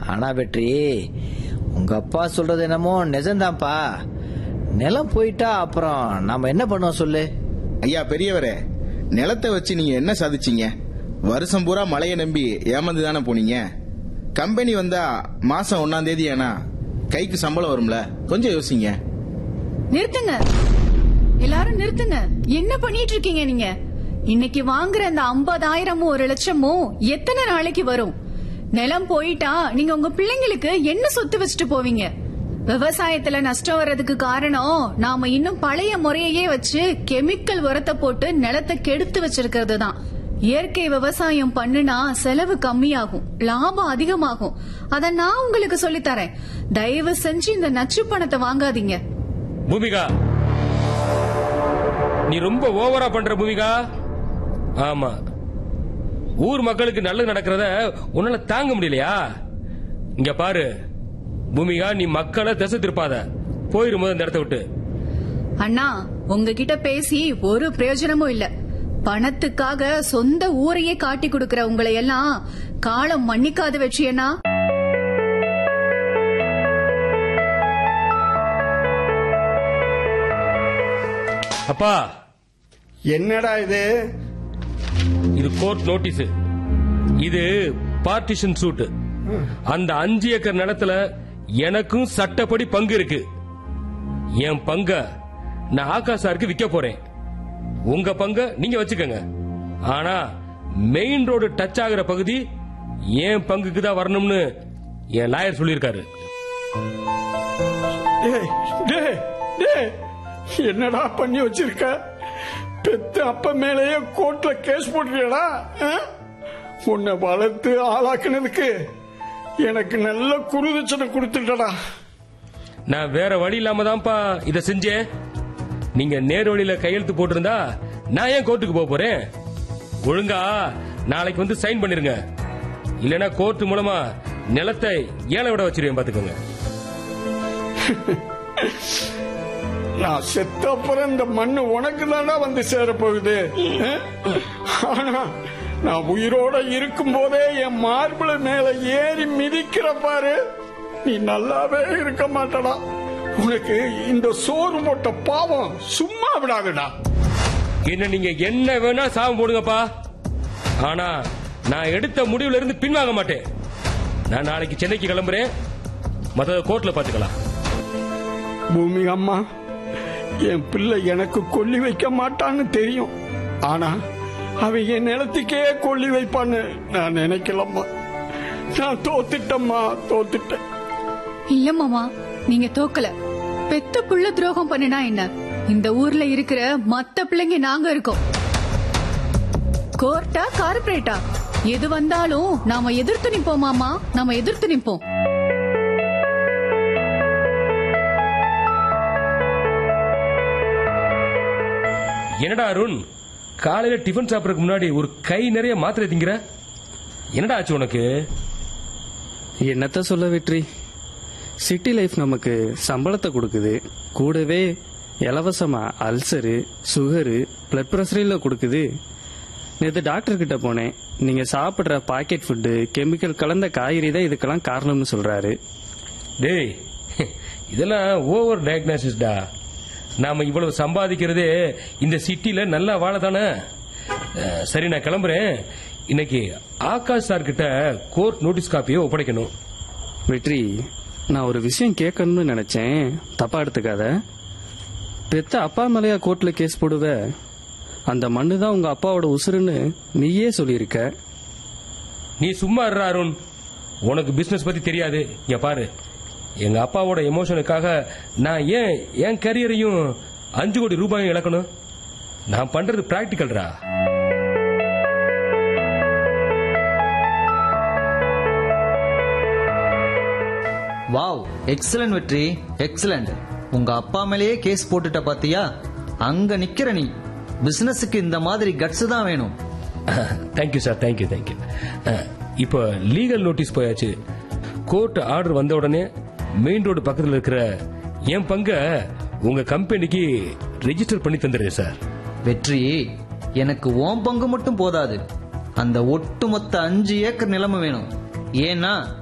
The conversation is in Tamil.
ஆனா வெற்றி உங்க அப்பா சொல்றது என்னமோ நிஜம்தான்ப்பா நிலம் போயிட்டா அப்புறம் நாம என்ன பண்ணுவோம் சொல்லு ஐயா பெரியவரே நிலத்தை வச்சு நீங்க என்ன சாதிச்சீங்க வருஷம் பூரா மழையை நம்பி ஏமாந்து தானே போனீங்க கம்பெனி வந்தா மாசம் ஒன்னாம் தேதி ஆனா கைக்கு சம்பளம் வரும்ல கொஞ்சம் யோசிங்க நிறுத்துங்க எல்லாரும் நிறுத்துங்க என்ன பண்ணிட்டு இருக்கீங்க நீங்க இன்னைக்கு வாங்குற அந்த ஐம்பதாயிரமும் ஒரு லட்சமும் எத்தனை நாளைக்கு வரும் நிலம் போயிட்டா நீங்க உங்க பிள்ளைங்களுக்கு என்ன சொத்து வச்சுட்டு போவீங்க விவசாயத்துல நஷ்டம் வர்றதுக்கு காரணம் நாம இன்னும் பழைய முறையையே வச்சு கெமிக்கல் உரத்தை போட்டு நிலத்தை கெடுத்து வச்சிருக்கிறது தான் இயற்கை விவசாயம் பண்ணுனா செலவு கம்மியாகும் லாபம் அதிகமாகும் அத நான் உங்களுக்கு சொல்லித் தரேன் தயவு செஞ்சு இந்த நச்சு பணத்தை வாங்காதீங்க பூமிகா நீ ரொம்ப ஓவரா பண்ற பூமிகா ஆமா ஊர் மக்களுக்கு நல்லது நடக்கிறத உன்னால தாங்க முடியலையா இங்க பாரு பூமிகா நீ மக்களை திசை திருப்பாத போயிரு முதல் இந்த இடத்த விட்டு அண்ணா உங்ககிட்ட பேசி ஒரு பிரயோஜனமும் இல்ல பணத்துக்காக சொந்த ஊரையே காட்டி கொடுக்கிற உங்களை எல்லாம் காலம் மன்னிக்காத வெற்றியண்ணா அப்பா என்னடா இது இது கோர்ட் நோட்டீஸ் இது பார்ட்டிஷன் சூட் அந்த அஞ்சு ஏக்கர் நிலத்துல எனக்கும் சட்டப்படி பங்கு இருக்கு என் பங்க நான் ஆகாஷ் சாருக்கு விற்க போறேன் உங்க பங்க நீங்க வச்சுக்கோங்க ஆனா மெயின் ரோடு டச் ஆகுற பகுதி என் பங்குக்கு தான் வரணும்னு என் லாயர் சொல்லியிருக்காரு டேய், டேய், டேய், என்னடா பண்ணி வச்சிருக்க பெத்த அப்ப மேலேயே கோர்ட்ல கேஸ் போட்டுறியடா ஆ? உன்னை வளர்த்து ஆளாக்குனதுக்கு எனக்கு நல்ல குருதட்சணை கொடுத்துட்டடா நான் வேற வழி இல்லாம தான்ப்பா இத செஞ்சேன் நீங்க நேர் வழியில கையெழுத்து போட்டிருந்தா நான் ஏன் கோர்ட்டுக்கு போக போறேன் ஒழுங்கா நாளைக்கு வந்து சைன் பண்ணிருங்க இல்லனா கோர்ட் மூலமா நிலத்தை ஏழை விட வச்சிருவேன் பாத்துக்கோங்க நான் செத்த அப்புறம் இந்த மண்ணு உனக்கு தானே வந்து சேரப்போகுது ஆ? ஆனா நான் உயிரோட இருக்கும் போதே என் மார்பிள மேல ஏறி மிதிக்கிற பாரு நீ நல்லாவே இருக்க மாட்டடா உனக்கு இந்த சோறு போட்ட பாவம் சும்மா விடாதுடா என்ன நீங்க என்ன வேணா சாபம் போடுங்கப்பா ஆனா நான் எடுத்த முடிவுல இருந்து பின்வாங்க மாட்டேன் நான் நாளைக்கு சென்னைக்கு கிளம்புறேன் மத்த கோர்ட்ல பாத்துக்கலாம் பூமி அம்மா என் பிள்ளை எனக்கு கொல்லி வைக்க மாட்டான்னு தெரியும் ஆனா அவன் என் நிலத்துக்கே கொல்லி வைப்பான்னு நான் நினைக்கலம்மா நான் தோத்துட்டம்மா தோத்துட்டேன் இல்ல மாமா நீங்க தோக்கல பெத்த புள்ள துரோகம் பண்ணினா என்ன இந்த ஊர்ல இருக்கிற மத்த பிள்ளைங்க நாங்க இருக்கோம் கோர்ட்டா கார்பரேட்டா எது வந்தாலும் நாம எதிர்த்து நிப்போம் மாமா நாம எதிர்த்து நிப்போம் என்னடா அருண் காலையில டிஃபன் சாப்பிடறதுக்கு முன்னாடி ஒரு கை நிறைய மாத்திரை திங்கிற என்னடா ஆச்சு உனக்கு என்னத்த சொல்ல வெற்றி சிட்டி லைஃப் நமக்கு சம்பளத்தை கொடுக்குது கூடவே இலவசமா அல்சரு சுகரு பிளட் ப்ரெஷரில் கொடுக்குது நேற்று டாக்டர் கிட்ட போனேன் நீங்க சாப்பிட்ற பாக்கெட் ஃபுட்டு கெமிக்கல் கலந்த காய்கறி தான் இதுக்கெல்லாம் காரணம்னு சொல்றாரு டேய் இதெல்லாம் ஓவர் டயக்னாசிஸ்டா நாம இவ்வளவு சம்பாதிக்கிறதே இந்த சிட்டில நல்லா வாழ தானே அஹ், சரி நான் கிளம்புறேன் இன்னைக்கு ஆகாஷ் சார் கிட்ட கோர்ட் நோட்டீஸ் காப்பியை ஒப்படைக்கணும் வெற்றி நான் ஒரு விஷயம் கேட்கணும்னு நினைச்சேன் தப்பா எடுத்துக்காத பெத்த அப்பா மேலையா கோர்ட்ல கேஸ் போடுவ அந்த மண்ணு தான் உங்க அப்பாவோட உசுருன்னு நீயே சொல்லியிருக்க நீ சும்மா இருடா அருண் உனக்கு பிசினஸ் பத்தி தெரியாது இங்க பாரு எங்க அப்பாவோட எமோஷனுக்காக நான் ஏன் என் கரியரையும் அஞ்சு கோடி ரூபாயும் இழக்கணும் நான் பண்றது பிராக்டிக்கல்ரா வாவ் எக்ஸலன்ட் வெற்றி எக்ஸலன்ட் உங்க அப்பா மேலேயே கேஸ் போட்டுட்ட பாத்தியா அங்க நிக்கிற நீ பிசினஸுக்கு இந்த மாதிரி கட்ஸ் தான் வேணும் தேங்க்யூ சார் தேங்க்யூ தேங்க்யூ இப்போ லீகல் நோட்டீஸ் போயாச்சு கோர்ட் ஆர்டர் வந்த உடனே மெயின் ரோடு பக்கத்தில் இருக்கிற என் பங்க உங்க கம்பெனிக்கு ரெஜிஸ்டர் பண்ணி தந்துடுறேன் சார் வெற்றி எனக்கு ஓம் பங்கு மட்டும் போதாது அந்த ஒட்டுமொத்த அஞ்சு ஏக்கர் நிலமும் வேணும் ஏன்னா